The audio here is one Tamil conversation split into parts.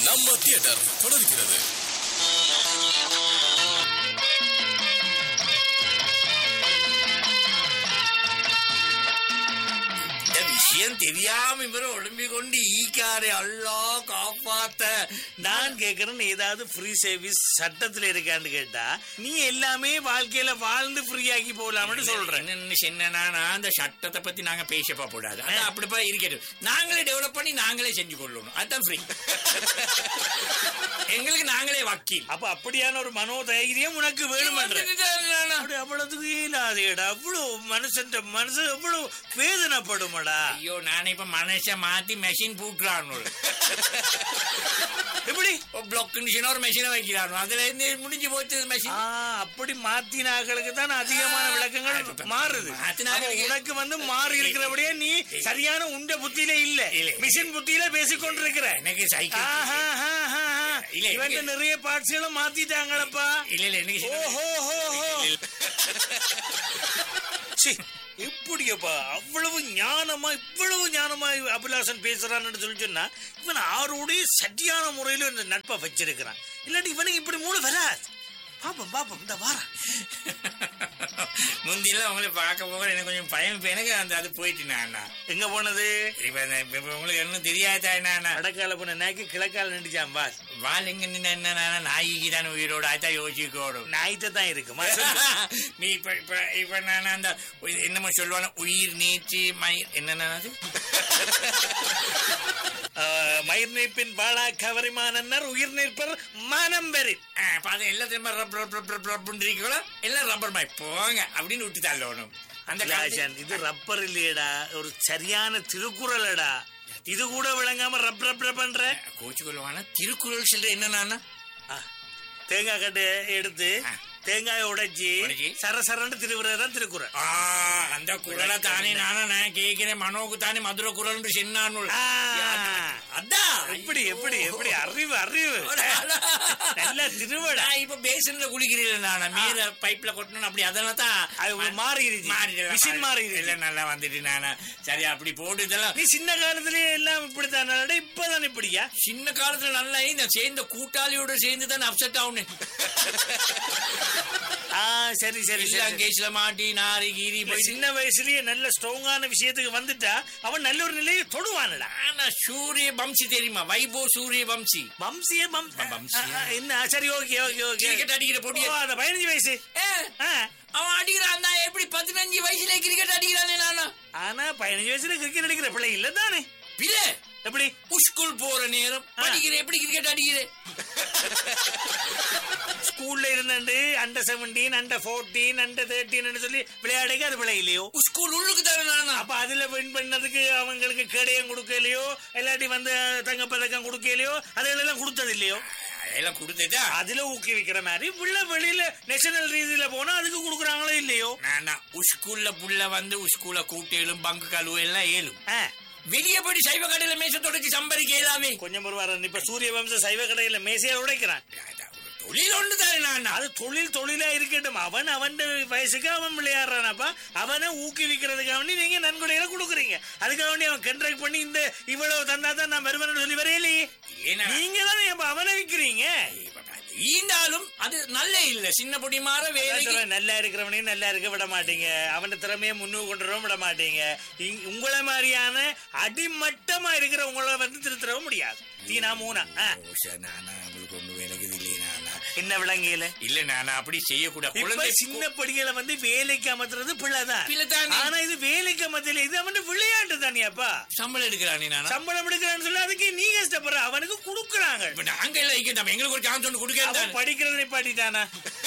நம்ம தியேட்டர் தொடர்கிறது இந்த விஷயம் தெரியாம இவரும் ஒளிம்பிக் கொண்டு ஈக்காரை அல்லா காப்பாத்த நான் கேக்குறேன் ஏதாவது ஃப்ரீ சர்வீஸ் சட்டத்துல இருக்கான்னு கேட்டா நீ எல்லாமே வாழ்க்கையில வாழ்ந்து ஃப்ரீ ஆக்கி போகலாம்னு சொல்றேன் என்ன சின்னனா அந்த சட்டத்தை பத்தி நாங்க பேசப்பா கூடாது அது அப்படிப்பா இருக்கட்டும் நாங்களே டெவலப் பண்ணி நாங்களே செஞ்சு கொள்ளணும் அதுதான் ஃப்ரீ எங்களுக்கு நாங்களே வக்கீல் அப்ப அப்படியான ஒரு மனோ தைரியம் உனக்கு வேணுமன்ற அப்படி அவ்வளவுக்கு இல்லாதேடா அவ்வளவு மனுஷன் மனசு எவ்வளவு வேதனைப்படுமாடா ஐயோ நான் இப்ப மனுஷன் மாத்தி மெஷின் பூட்டுறான்னு எப்படி பிளாக் கண்டிஷன் ஒரு மெஷினை வைக்கிறானு அதுல இருந்து முடிஞ்சு போச்சு ஆ, மெஷின் அப்படி மாத்தினாக்களுக்கு தான் அதிகமான ஆ, விளக்கங்கள் இப்ப மாறுது மாத்தினாக்களுக்கு- அப்ப உனக்கு வந்து மாறி இருக்கிறபடியே நீ சரியான உண்ட புத்தியில இல்ல இல்ல. மிஷின் புத்தியில பேசிக் கொண்டிருக்கிற எனக்கு சைக்கிள் இல்ல, இவன் எனக்கு- நிறைய பார்ட்ஸ்களும் மாத்திட்டாங்களப்பா இல்ல இல்ல எனக்கு சின்ன- ஓஹோ ஹோ ஹோ சி, எப்படியப்பா அவ்வளவு ஞானமா இவ்வளவு ஞானமா அபிலாசன் பேசுறான்னு சொல்லி சொன்னா இவன் ஆரோடய சரியான முறையில இந்த நட்பை வச்சிருக்கிறான் இல்லாட்டி இவனுக்கு இப்படி மூணு வராது பாப்போம் பாப்போம் இந்த வாரம் முந்திலாம் உங்களை பார்க்க போக எனக்கு கொஞ்சம் பயம் இப்ப எனக்கு அந்த அது போயிட்டு நான் எங்க போனது இப்ப இந்த- இப்ப இப்ப உங்களுக்கு இன்னும் தெரியாதா என்ன வடக்கால போன நாய்க்கு கிழக்கால நின்றுச்சான் பாஸ் வால் எங்க நின்று என்ன நாய்க்கு தானே உயிரோட அதான் யோசிக்கோடும் நாய்கிட்ட தான் இருக்குமா நீ இப்ப இப்ப இப்ப நான் அந்த உயிர் என்னமோ சொல்லுவான உயிர் நீச்சி மயிர் என்னன்னா அது மயிர் நீப்பின் பாலா கவரிமானன்னர் உயிர் நீர்ப்பர் மானம் பெறி ஆ, அப்ப அது எல்லாத்தையும் ரப்பர் ரப்பர் ரப்பர் ரப்பர் இருக்கோல எல்லாம் ரப்பர் மாய் போங்க அப்படின்னு விட்டு தள்ளணும் அந்த ராஜன் இது ரப்பர் இல்லையடா ஒரு சரியான திருக்குறளடா இது கூட விளங்காம ரப் ரப் ரப் பண்ற கோச்சு கொள்வானா திருக்குறள் சொல்ற என்னன்னா ஆ, தேங்காய் கட்டு எடுத்து ஆ. தேங்காயை உடைச்சி உடைச்சி. சர சரன்னு திருவுறதான் திருக்குறள் ஆ, அந்த குரலை தானே நானும் நான் கேட்கிறேன் மனோக்கு தானே மதுரை குரல் சின்னான்னு ஆ. அதான் எப்படி எப்படி எப்படி அறிவு அறிவு நல்ல திருவடா நான் இப்ப பேசன்ல குளிக்கிறேன் நான் மீத பைப்ல கொட்டணும் அப்படி அதெல்லாம் தான் அது மாறிடுச்சு. மிஷின் மாறிடுச்சு. இல்ல நல்லா வந்துட்டு நானா சரி அப்படி போட்டு இதெல்லாம் நீ சின்ன காலத்திலேயே எல்லாம் இப்படித்தான் இப்பதான் இப்படியா சின்ன காலத்துல நல்லா இந்த சேர்ந்த கூட்டாளியோட சேர்ந்து தான் அப்செட் ஆகணும் ஆ சரி சரி எல்லாம் சரி கேஸ்ல மாட்டி நாரி கீரி இல்ல, போய் சின்ன வயசுலயே நல்ல ஸ்ட்ராங்கான விஷயத்துக்கு வந்துட்டா அவன் நல்ல ஒரு நிலையை தொடுவானடா ஆனா சூரிய வம்சி தெரியுமா வைபோ சூரிய வம்சி வம்சியே வம் வம்சியா? ஆ, ஆ, என்ன சரி ஓகே ஓகே ஓகே கிரிக்கெட் அடிக்கிற போட்டிய ஓ, அந்த பதினஞ்சு வயசு ஏ, ஆ, அவன் அடிக்கிறான் தான் எப்படி பதினஞ்சு வயசுல கிரிக்கெட் அடிக்கிறானே நானா ஆனா பதினஞ்சு வயசுல கிரிக்கெட் அடிக்கிற பிள்ளை இல்ல தானே பில எப்படி ஸ்கூல் போற நேரம் படிக்கிற எப்படி கிரிக்கெட் அடிக்கிறேன் ஸ்கூல்ல இருந்துட்டு under seventeen under fourteen under thirteen சொல்லி விளையாடுங்க அது பிள்ளை இல்லையோ ஸ்கூல் உள்ளுக்கு தானே நானா அப்ப அதுல வின் பண்ணதுக்கு அவங்களுக்கு கேடயம் கொடுக்கலையோ இல்லாட்டி வந்து தங்கப்பதக்கம் கொடுக்கலையோ அதெல்லாம் கொடுத்தது இல்லையோ அதெல்லாம் கொடுத்துட்டா அதுல ஊக்குவிக்கிற மாதிரி புள்ள வெளியில நேஷனல் ரீதியில போனா அதுக்கு கொடுக்குறாங்களோ இல்லையோ நானா ஸ்கூல்ல புள்ள வந்து ஸ்கூல்ல கூட்டேலும் பங்கு கழுவு எல்லாம் ஏலும் ஆ, வெளியே போய் சைவ கடையில மேச தொடச்சி சம்பாதிக்க இயலாமே கொஞ்சம் வருவார் இப்ப சூரிய வம்ச சைவ கடையில மேசையா உடைக்கிறான் தொழில் ஒன்று தானே நானா அது தொழில் தொழிலா இருக்கட்டும் அவன் அவன் வயசுக்கு அவன் விளையாடுறானப்பா அவனை ஊக்குவிக்கிறதுக்காக வேண்டி நீங்க நன்கொடையில கொடுக்குறீங்க அதுக்காக வேண்டி அவன் கண்ட்ராக்ட் பண்ணி இந்த இவ்வளவு தந்தா தான் நான் வருவேன்னு சொல்லி வரையிலையே ஏன்னா நீங்க தானே அப்ப அவனை விக்கிறீங்க ஈந்தாலும் அது நல்ல இல்ல சின்ன பொடி மாற அதான் வேலைக்கு சொல்றேன், நல்லா இருக்கிறவனையும் நல்லா இருக்க விட மாட்டீங்க அவன் திறமையை முன்னுக்கு கொண்டு வரவும் விட மாட்டீங்க இங்- உங்களை மாதிரியான அடிமட்டமா இருக்கிற உங்களை வந்து திருத்தரவும் முடியாது தீனா மூணா ஆ, ஓ, நானா உங்களுக்கு ஒண்ணு விலகுது இல்லையே நானா என்ன விளங்கியல இல்ல நானா அப்படி செய்யக்கூடாது இப்ப குழந்தை சின்ன படிகளை வந்து வேலைக்கு அமர்த்துறது பிள்ளைதான் பிள்ளைதானே. ஆனா இது வேலைக்கு அமர்த்தல இது அவன் விளையாட்டு தானியாப்பா சம்பளம் எடுக்கிறானே நானா சம்பளம் எடுக்கிறான்னு சொல்லி அதுக்கு நீ கஷ்டப்படுற அவனுக்கு கொடுக்குறாங்க இப்ப நாங்க எல்லாம் இங்க நம்ம எங்களுக்கு ஒரு சான்ஸ் ஒன்று அவன் கொடுக்க படிக்கிறத நிப்பாட்டிட்டானா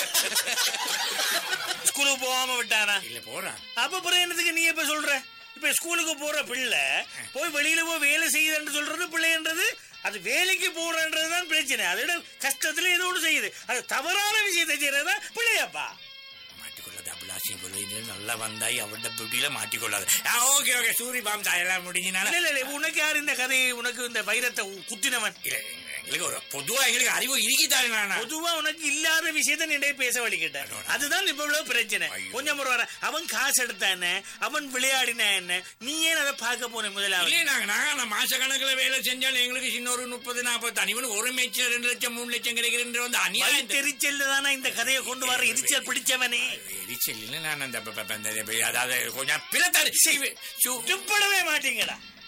ஸ்கூலுக்கு போகாம விட்டானா இல்ல போறான் அப்ப பிறகு என்னத்துக்கு நீ இப்ப சொல்ற இப்ப ஸ்கூலுக்கு போற பிள்ளை போய் வெளியில போய் வேலை செய்யுதுன்னு சொல்றது பிள்ளைன்றது அது வேலைக்கு போறன்றதுதான் பிரச்சனை அதோட கஷ்டத்துல ஏதோ ஒண்ணு செய்யுது அது தவறான விஷயத்தை செய்யறதா பிள்ளையாப்பா மாட்டிக்கொள்ளது அபிலாஷ் இவ்வளவு இது நல்லா வந்தாய் அவட பிடியில மாட்டிக்கொள்ளாது ஓகே ஓகே சூரி பாம் எல்லாம் முடிஞ்சினால இல்ல, இல்ல, இல்ல, உனக்கு யார் இந்த கதையை உனக்கு இந்த வைரத்தை குத்தினவன் இல்ல எங்களுக்கு ஒரு பொதுவா எங்களுக்கு அறிவு இருக்கித்தானே நானா பொதுவா உனக்கு இல்லாத விஷயத்த நீ பேச வலிக்கிட்ட அதுதான் இப்ப இவ்வளவு பிரச்சனை ஐயோ. கொஞ்சம் முறை வர அவன் காசு எடுத்தானே அவன் விளையாடின என்ன நீ ஏன் அதை பார்க்க போன முதலாவது இல்லையே நாங்க நாங்க மாச கணக்குல வேலை செஞ்சாலும் எங்களுக்கு சின்ன ஒரு முப்பது நாற்பது அனிவனுக்கு ஒரு மேட்ச்ல ரெண்டு லட்சம் மூணு லட்சம் கிடைக்கிற வந்து அநியாயம் தெரிச்சல்ல தானே இந்த கதையை கொண்டு வர எரிச்சல் பிடிச்சவனே எரிச்சல் நான் அந்த ப- ப- ப- அந்த- அதாவது கொஞ்சம் பிறத்தாரு துப்படவே மாட்டீங்கடா